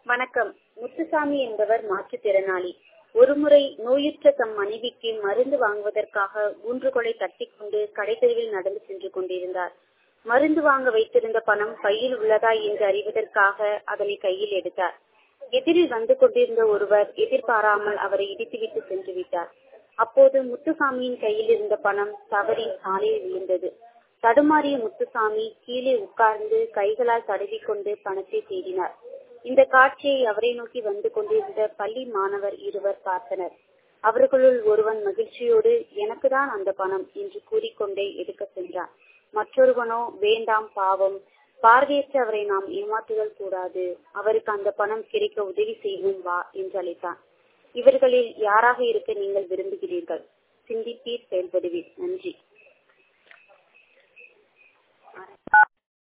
வணக்கம் முத்துசாமி என்பவர் மாற்றுத்திறனாளி ஒருமுறை நோயுற்ற தம் மனைவிக்கு மருந்து வாங்குவதற்காக ஊன்றுகோலை தட்டிக்கொண்டு கடைத்தெருவில் நடந்து சென்று கொண்டிருந்தார் மருந்து வாங்க வைத்திருந்த பணம் பையில் உள்ளதா என்று அறிவதற்காக அதனை கையில் எடுத்தார் எதிரில் வந்து கொண்டிருந்த ஒருவர் எதிர்பாராமல் அவரை இடித்துவிட்டு சென்று விட்டார் அப்போது முத்துசாமியின் கையில் இருந்த பணம் தவறி சாலையில் விழுந்தது தடுமாறிய முத்துசாமி கீழே உட்கார்ந்து கைகளால் தடவிக்கொண்டு பணத்தை தேடினார் இந்த காட்சியை அவரை நோக்கி வந்து கொண்டிருந்த பள்ளி மாணவர் இருவர் பார்த்தனர் அவர்களுள் ஒருவன் மகிழ்ச்சியோடு எனக்குதான் அந்த பணம் என்று கூறிக்கொண்டே எடுக்க சென்றான் மற்றொருவனோ வேண்டாம் பாவம் பார்வையற்ற அவரை நாம் ஏமாற்றுதல் கூடாது அவருக்கு அந்த பணம் கிடைக்க உதவி செய்வோம் வா என்று அழைத்தான் இவர்களில் யாராக இருக்க நீங்கள் விரும்புகிறீர்கள் சிந்திப்பீர் செயல்படுவீர் நன்றி